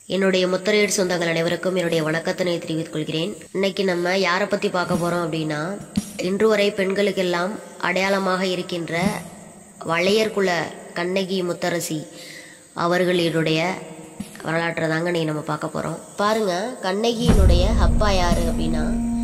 என்னுடைய முத்திரையீடு சொந்தங்கள் அனைவருக்கும் என்னுடைய வணக்கத்தினை தெரிவித்துக் கொள்கிறேன் இன்னைக்கு நம்ம யாரை பற்றி பார்க்க போகிறோம் அப்படின்னா இன்று வரை பெண்களுக்கெல்லாம் அடையாளமாக இருக்கின்ற வளையர் குல கண்ணகி முத்தரசி அவர்களுடைய வரலாற்றை தாங்க நீ நம்ம பார்க்க போகிறோம் பாருங்க கண்ணகியினுடைய அப்பா யாரு அப்படின்னா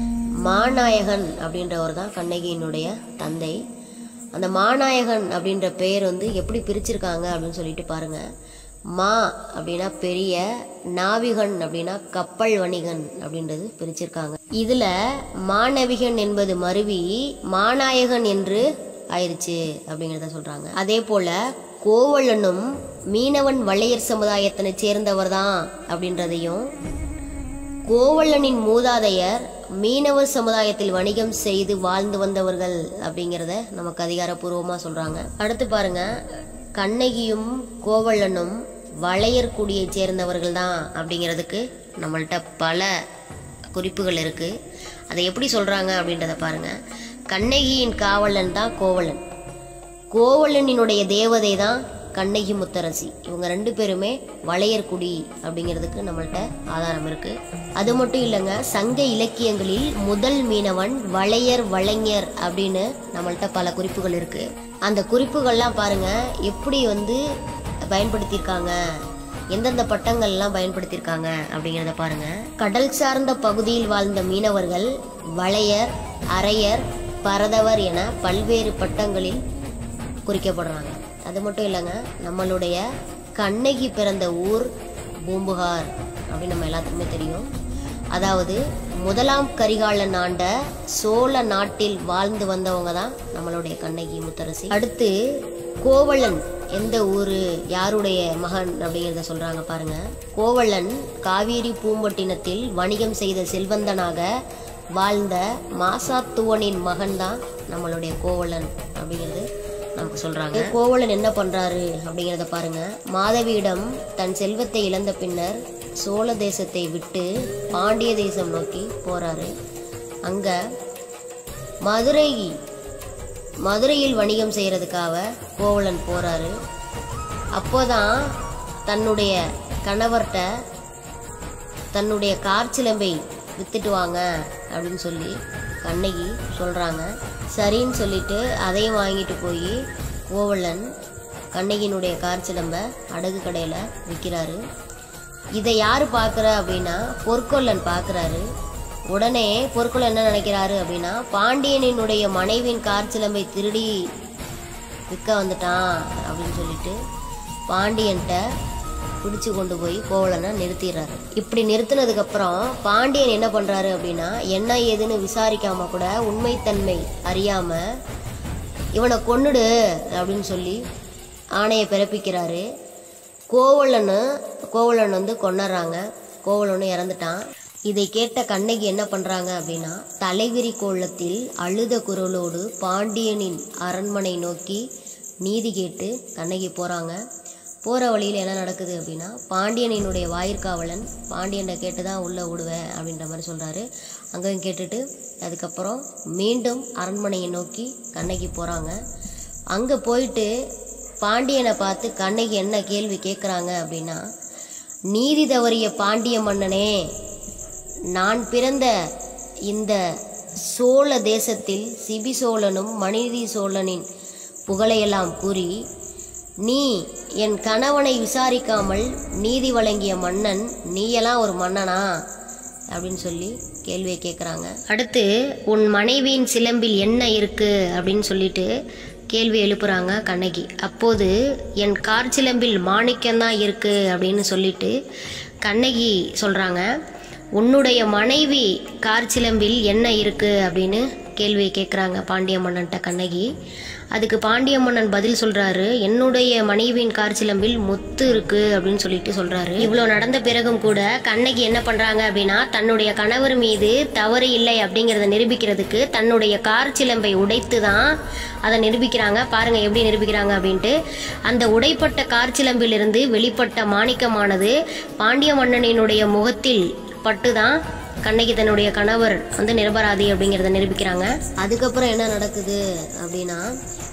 மாநாயகன் அப்படின்றவர் தான் கண்ணகியினுடைய தந்தை அந்த மாநாயகன் அப்படின்ற பெயர் வந்து எப்படி பிரிச்சிருக்காங்க அப்படின்னு சொல்லிட்டு பாருங்க மா அப்படின்னா பெரிய நாவிகன் அப்படின்னா கப்பல் வணிகன் அப்படின்றது பிரிச்சிருக்காங்க இதுல மாணவிகன் என்பது மருவி மாநாயகன் என்று ஆயிருச்சு அப்படிங்கிறத சொல்றாங்க அதே போல கோவலனும் மீனவன் வளையர் சமுதாயத்தினை சேர்ந்தவர் தான் அப்படின்றதையும் கோவலனின் மூதாதையர் மீனவர் சமுதாயத்தில் வணிகம் செய்து வாழ்ந்து வந்தவர்கள் அப்படிங்கிறத நமக்கு அதிகாரப்பூர்வமாக சொல்றாங்க அடுத்து பாருங்க கண்ணகியும் கோவலனும் வளையர் குடியைச் சேர்ந்தவர்கள் தான் அப்படிங்கிறதுக்கு நம்மள்ட்ட பல குறிப்புகள் இருக்கு அதை எப்படி சொல்றாங்க அப்படின்றத பாருங்க கண்ணகியின் காவலன் தான் கோவலன் கோவலனினுடைய தேவதை தான் கண்ணகி முத்தரசி இவங்க ரெண்டு பேருமே வளையர்குடி அப்படிங்கிறதுக்கு நம்மள்ட்ட ஆதாரம் இருக்கு அது மட்டும் இல்லைங்க சங்க இலக்கியங்களில் முதல் மீனவன் வளையர் வளைஞர் அப்படின்னு நம்மள்ட்ட பல குறிப்புகள் இருக்கு அந்த குறிப்புகள்லாம் பாருங்க எப்படி வந்து பயன்படுத்தியிருக்காங்க எந்தெந்த பட்டங்கள்லாம் பயன்படுத்தியிருக்காங்க அப்படிங்கிறத பாருங்க கடல் சார்ந்த பகுதியில் வாழ்ந்த மீனவர்கள் வளையர் அரையர் பரதவர் என பல்வேறு பட்டங்களில் குறிக்கப்படுறாங்க அது மட்டும் இல்லைங்க நம்மளுடைய கண்ணகி பிறந்த ஊர் பூம்புகார் அப்படின்னு நம்ம எல்லாத்துக்குமே தெரியும் அதாவது முதலாம் கரிகாலன் ஆண்ட சோழ நாட்டில் வாழ்ந்து வந்தவங்க தான் நம்மளுடைய கண்ணகி முத்தரசி அடுத்து கோவலன் எந்த ஊரு யாருடைய மகன் அப்படிங்கிறத சொல்றாங்க பாருங்க கோவலன் காவேரி பூம்பட்டினத்தில் வணிகம் செய்த செல்வந்தனாக வாழ்ந்த மாசாத்துவனின் மகன் தான் நம்மளுடைய கோவலன் அப்படிங்கிறது நமக்கு சொல்றாங்க கோவலன் என்ன பண்றாரு அப்படிங்கிறத பாருங்க மாதவியிடம் தன் செல்வத்தை இழந்த பின்னர் சோழ தேசத்தை விட்டு பாண்டிய தேசம் நோக்கி போறாரு அங்க மதுரை மதுரையில் வணிகம் செய்யறதுக்காக கோவலன் போறாரு அப்போதான் தன்னுடைய கணவர்கிட்ட தன்னுடைய கார் சிலம்பை வித்துட்டு வாங்க அப்படின்னு சொல்லி கண்ணகி சொல்றாங்க சரின்னு சொல்லிட்டு அதையும் வாங்கிட்டு போய் கோவலன் கண்ணகியினுடைய கார் சிலம்ப அடகு கடையில் விற்கிறாரு இதை யார் பார்க்குறா அப்படின்னா பொற்கொல்லன் பார்க்குறாரு உடனே பொற்கொல்லன் என்ன நினைக்கிறாரு அப்படின்னா பாண்டியனினுடைய மனைவியின் கார் சிலம்பை திருடி விற்க வந்துட்டான் அப்படின்னு சொல்லிட்டு பாண்டியன்ட்ட பிடிச்சு கொண்டு போய் கோவலனை நிறுத்திடுறாரு இப்படி நிறுத்தினதுக்கு அப்புறம் பாண்டியன் என்ன பண்றாரு அப்படின்னா என்ன ஏதுன்னு விசாரிக்காம கூட உண்மைத்தன்மை அறியாம இவனை கொன்னுடு அப்படின்னு சொல்லி ஆணையை பிறப்பிக்கிறாரு கோவலனு கோவலன் வந்து கொண்டுறாங்க கோவலனு இறந்துட்டான் இதை கேட்ட கண்ணகி என்ன பண்றாங்க அப்படின்னா தலைவிரி கோலத்தில் அழுத குரலோடு பாண்டியனின் அரண்மனை நோக்கி நீதி கேட்டு கண்ணகி போறாங்க போகிற வழியில் என்ன நடக்குது அப்படின்னா பாண்டியனினுடைய வாயிற்காவலன் பாண்டியனை கேட்டு தான் உள்ளே விடுவேன் அப்படின்ற மாதிரி சொல்கிறாரு அங்கேயும் கேட்டுட்டு அதுக்கப்புறம் மீண்டும் அரண்மனையை நோக்கி கண்ணகி போகிறாங்க அங்கே போயிட்டு பாண்டியனை பார்த்து கண்ணகி என்ன கேள்வி கேட்குறாங்க அப்படின்னா நீதி தவறிய பாண்டிய மன்னனே நான் பிறந்த இந்த சோழ தேசத்தில் சிபி சோழனும் மணிதி சோழனின் புகழையெல்லாம் கூறி நீ என் கணவனை விசாரிக்காமல் நீதி வழங்கிய மன்னன் நீயெல்லாம் ஒரு மன்னனா அப்படின்னு சொல்லி கேள்வியை கேட்குறாங்க அடுத்து உன் மனைவியின் சிலம்பில் என்ன இருக்கு அப்படின்னு சொல்லிட்டு கேள்வி எழுப்புறாங்க கண்ணகி அப்போது என் கார் சிலம்பில் மாணிக்கம்தான் இருக்கு அப்படின்னு சொல்லிட்டு கண்ணகி சொல்றாங்க உன்னுடைய மனைவி கார் சிலம்பில் என்ன இருக்கு அப்படின்னு கேள்வியை கேட்குறாங்க பாண்டிய மன்னன்ட்ட கண்ணகி அதுக்கு பாண்டிய மன்னன் பதில் சொல்றாரு என்னுடைய மனைவியின் கார் சிலம்பில் முத்து இருக்கு அப்படின்னு சொல்லிட்டு சொல்றாரு இவ்வளோ நடந்த பிறகும் கூட கண்ணகி என்ன பண்றாங்க அப்படின்னா தன்னுடைய கணவர் மீது தவறு இல்லை அப்படிங்கிறத நிரூபிக்கிறதுக்கு தன்னுடைய கார் சிலம்பை உடைத்து தான் அதை நிரூபிக்கிறாங்க பாருங்க எப்படி நிரூபிக்கிறாங்க அப்படின்ட்டு அந்த உடைப்பட்ட கார் சிலம்பிலிருந்து வெளிப்பட்ட மாணிக்கமானது பாண்டிய மன்னனினுடைய முகத்தில் பட்டுதான் கண்ணகி தன்னுடைய கணவர் வந்து நிரபராதி அப்படிங்கிறத நிரூபிக்கிறாங்க அதுக்கப்புறம் என்ன நடக்குது அப்படின்னா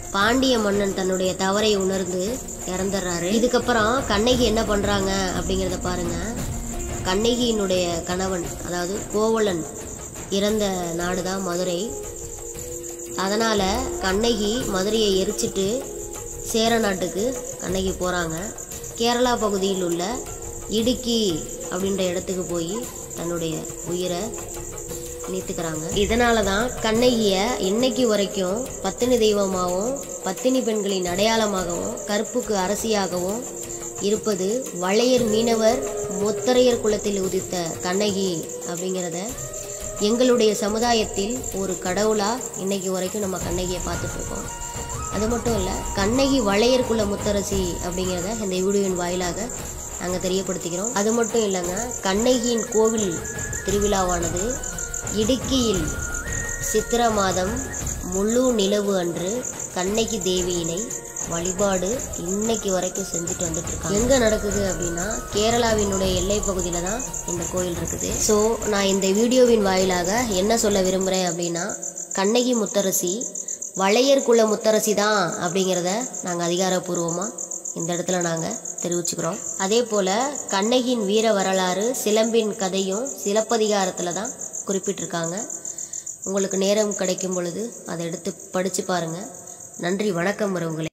பாண்டிய மன்னன் தன்னுடைய தவறை உணர்ந்து இறந்துடுறாரு இதுக்கப்புறம் கண்ணகி என்ன பண்றாங்க அப்படிங்கிறத பாருங்க கண்ணகியினுடைய கணவன் அதாவது கோவலன் இறந்த நாடு தான் மதுரை அதனால கண்ணகி மதுரையை எரிச்சிட்டு சேர நாட்டுக்கு கண்ணகி போறாங்க கேரளா பகுதியில் உள்ள இடுக்கி அப்படின்ற இடத்துக்கு போய் தன்னுடைய உயிரை நீத்துக்கிறாங்க இதனால தான் கண்ணகிய இன்னைக்கு வரைக்கும் பத்தினி தெய்வமாகவும் பத்தினி பெண்களின் அடையாளமாகவும் கற்புக்கு அரசியாகவும் இருப்பது வளையர் மீனவர் முத்தரையர் குலத்தில் உதித்த கண்ணகி அப்படிங்கிறத எங்களுடைய சமுதாயத்தில் ஒரு கடவுளா இன்னைக்கு வரைக்கும் நம்ம கண்ணகியை பார்த்துட்டு இருக்கோம் அது மட்டும் இல்லை கண்ணகி வளையர் குல முத்தரசி அப்படிங்கிறத இந்த வீடியோவின் வாயிலாக நாங்கள் தெரியப்படுத்திக்கிறோம் அது மட்டும் இல்லைங்க கண்ணகியின் கோவில் திருவிழாவானது இடுக்கியில் சித்திர மாதம் முழு நிலவு அன்று கண்ணகி தேவியினை வழிபாடு இன்னைக்கு வரைக்கும் செஞ்சுட்டு வந்துட்டு இருக்காங்க எங்க நடக்குது அப்படின்னா கேரளாவினுடைய எல்லை பகுதியில தான் இந்த கோயில் இருக்குது ஸோ நான் இந்த வீடியோவின் வாயிலாக என்ன சொல்ல விரும்புகிறேன் அப்படின்னா கண்ணகி முத்தரசி வளையர் குல முத்தரசி தான் அப்படிங்கிறத நாங்கள் அதிகாரப்பூர்வமாக இந்த இடத்துல நாங்கள் தெரிவிச்சுக்கிறோம் அதே போல் கண்ணகியின் வீர வரலாறு சிலம்பின் கதையும் சிலப்பதிகாரத்தில் தான் குறிப்பிட்டிருக்காங்க உங்களுக்கு நேரம் கிடைக்கும் பொழுது அதை எடுத்து படித்து பாருங்கள் நன்றி வணக்கம் உறவுகளே